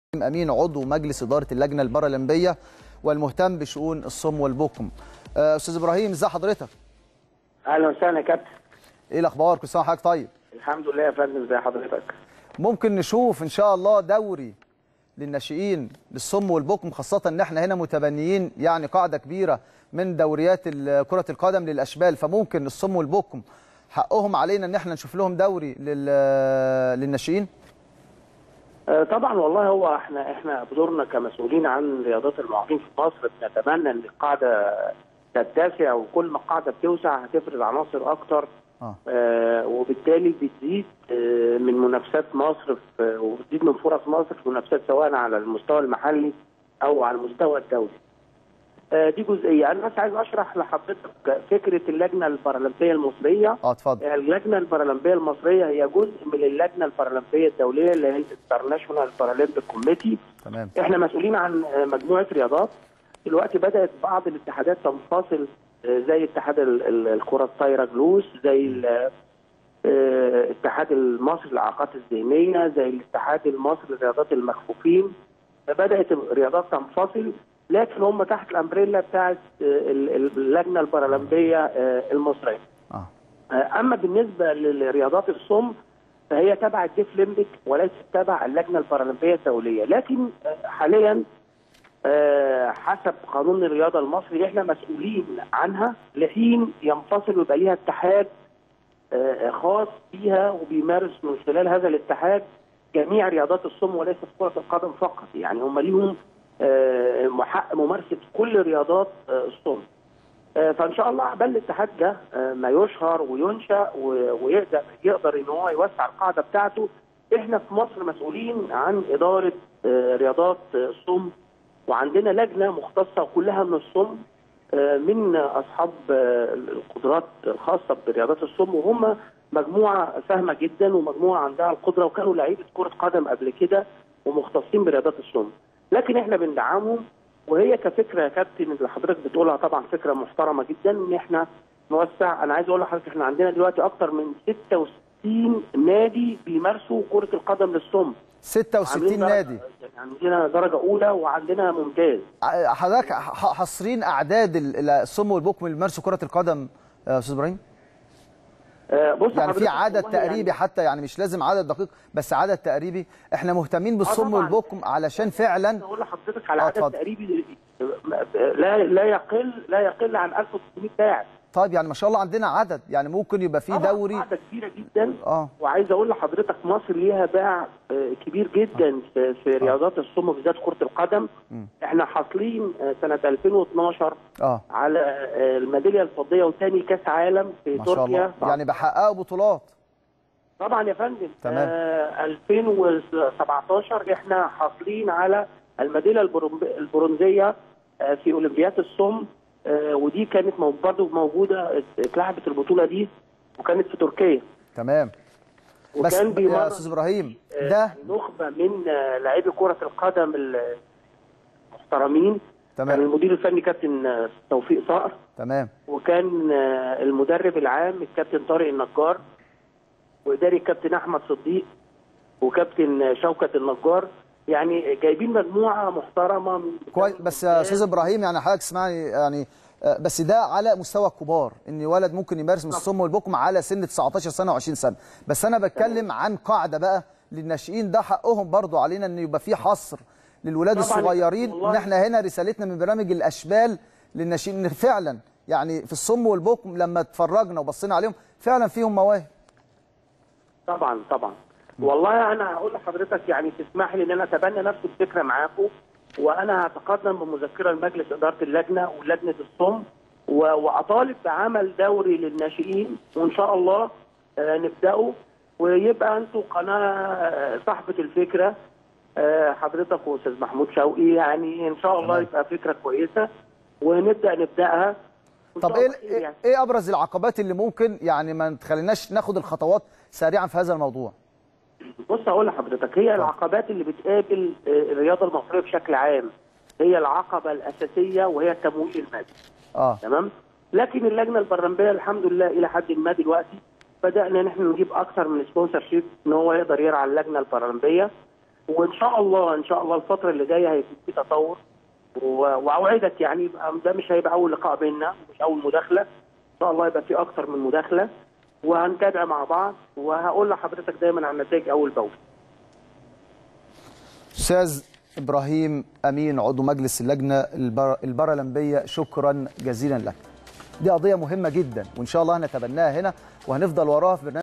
امين عضو مجلس اداره اللجنه البارالمبيه والمهتم بشؤون الصم والبكم آه، استاذ ابراهيم ازي حضرتك اهلا وسهلا يا كابتن ايه الاخبار كل سنه وحضرتك طيب الحمد لله يا فندم زي حضرتك ممكن نشوف ان شاء الله دوري للناشئين للصم والبكم خاصه ان احنا هنا متبنيين يعني قاعده كبيره من دوريات ال- كره القدم للاشبال فممكن الصم والبكم حقهم علينا ان احنا نشوف لهم دوري لل- للناشئين آه، طبعا والله هو احنا احنا بدورنا كمسؤولين عن رياضات المعاقين في مصر بنتمنى ان القاعده تتسع وكل ما القاعده بتوسع هتفرز عناصر اكتر اه آه وبالتالي بتزيد آه من منافسات مصر في وبتزيد من فرص مصر في منافسات سواء على المستوى المحلي او على المستوى الدولي. آه دي جزئيه انا بس عايز اشرح لحضرتك فكره اللجنه البارالمبيه المصريه اه اتفضل اللجنه البارالمبيه المصريه هي جزء من اللجنه البارالمبيه الدوليه اللي هي الانترناشونال بارالمبيك كوميتي تمام احنا مسؤولين عن مجموعه رياضات دلوقتي بدات بعض الاتحادات تنفصل آه، زي اتحاد ال- ال- الكره الطايره جلوس زي ال- آه، الاتحاد المصري للاعاقات الذهنيه زي الاتحاد المصري للرياضات المكفوفين بدات الرياضات تنفصل لكن هم تحت الامبريلا بتاعت آه، ال- ال- اللجنه البارالمبيه آه، المصريه اه اما بالنسبه للرياضات الصم فهي تبع الديف ليمبك وليست تبع اللجنه البارالمبيه الدوليه لكن آه، حاليا آه، حسب قانون الرياضه المصري احنا مسؤولين عنها لحين ينفصل ويبقى ليها اتحاد آه، خاص بيها وبيمارس من خلال هذا الاتحاد جميع رياضات الصم وليست كره القدم فقط يعني هم ليهم آه، حق ممارسه كل رياضات آه، الصم آه، فان شاء الله عبال الاتحاد ده آه، ما يشهر وينشا و- ويقدر يقدر ان هو يوسع القاعده بتاعته احنا في مصر مسؤولين عن اداره آه، رياضات آه، الصم وعندنا لجنه مختصه كلها من الصم آه، من اصحاب آه، القدرات الخاصه برياضات الصم وهم مجموعه فاهمه جدا ومجموعه عندها القدره وكانوا لعيبه كره قدم قبل كده ومختصين برياضات الصم لكن احنا بندعمهم وهي كفكره يا كابتن اللي حضرتك بتقولها طبعا فكره محترمه جدا ان احنا نوسع انا عايز اقول لحضرتك احنا عندنا دلوقتي اكتر من 66 نادي بيمارسوا كره القدم للصم 66 عاملين درجة- نادي يعني عندنا درجه اولى وعندنا ممتاز ع- حضرتك ح- حاصرين اعداد ال- الصم والبكم اللي بيمارسوا كره القدم يا استاذ ابراهيم آه، بص يعني في حضرتك عدد والله تقريبي يعني حتى يعني مش لازم عدد دقيق بس عدد تقريبي احنا مهتمين بالصم طبعاً. والبكم علشان فعلا اقول لحضرتك على آه، عدد اتفضل. تقريبي لا لا يقل لا يقل عن 1300 لاعب طيب يعني ما شاء الله عندنا عدد يعني ممكن يبقى في طبعاً دوري قاعده كبيره جدا اه وعايز اقول لحضرتك مصر ليها باع آه، كبير جدا في, في رياضات الصم بالذات كره القدم مم. احنا حاصلين آه، سنه 2012 اه على آه، الميداليه الفضيه وثاني كاس عالم في ما شاء تركيا الله يعني بحققوا بطولات طبعا يا فندم تمام. آه 2017 احنا حاصلين على الميداليه البرون- البرونزيه آه في اولمبياد الصم آه ودي كانت مو- برضه موجوده اتلعبت البطوله دي وكانت في تركيا تمام بس وكان يا بيمرن استاذ ابراهيم آه، ده نخبه من آه، لاعبي كره القدم المحترمين كان تمام المدير الفني كابتن آه، توفيق صقر تمام وكان آه، المدرب العام الكابتن طارق النجار واداري الكابتن احمد صديق وكابتن آه، شوكت النجار يعني جايبين مجموعه محترمه من كويس بس يا استاذ ابراهيم يعني حضرتك اسمعني يعني آه، بس ده على مستوى الكبار ان ولد ممكن يمارس من الصم والبكم على سن 19 سنه و20 سنه بس انا بتكلم عن قاعده بقى للناشئين ده حقهم برضو علينا ان يبقى في حصر للولاد طبعاً الصغيرين والله. ان احنا هنا رسالتنا من برامج الاشبال للناشئين ان فعلا يعني في الصم والبكم لما اتفرجنا وبصينا عليهم فعلا فيهم مواهب طبعا طبعا والله انا هقول لحضرتك يعني تسمح لي ان انا اتبنى نفس الفكره معاكم وانا هتقدم بمذكره لمجلس اداره اللجنه ولجنه الصم و- واطالب بعمل دوري للناشئين وان شاء الله آه، نبداه ويبقى انتوا قناه آه، صاحبه الفكره آه، حضرتك واستاذ محمود شوقي يعني ان شاء الله تمام. يبقى فكره كويسه ونبدا نبداها وإن طب شاء ايه الله خير يعني. ايه ابرز العقبات اللي ممكن يعني ما تخليناش ناخد الخطوات سريعا في هذا الموضوع بص هقول لحضرتك هي العقبات اللي بتقابل آه، الرياضه المصريه بشكل عام هي العقبه الاساسيه وهي التمويل المادي اه تمام لكن اللجنه البرلمبيه الحمد لله الى حد ما دلوقتي بدانا ان احنا نجيب اكثر من سبونسر شيب ان هو يقدر يرعى اللجنه البرلمبيه وان شاء الله ان شاء الله الفتره اللي جايه هيكون في تطور و- واوعدك يعني يبقى ده مش هيبقى اول لقاء بيننا مش اول مداخله ان شاء الله يبقى في اكتر من مداخله وهنتابع مع بعض وهقول لحضرتك دايما عن النتائج اول باول استاذ ابراهيم امين عضو مجلس اللجنه البر... البارالمبيه شكرا جزيلا لك دي قضيه مهمه جدا وان شاء الله هنتبناها هنا وهنفضل وراها في برنامج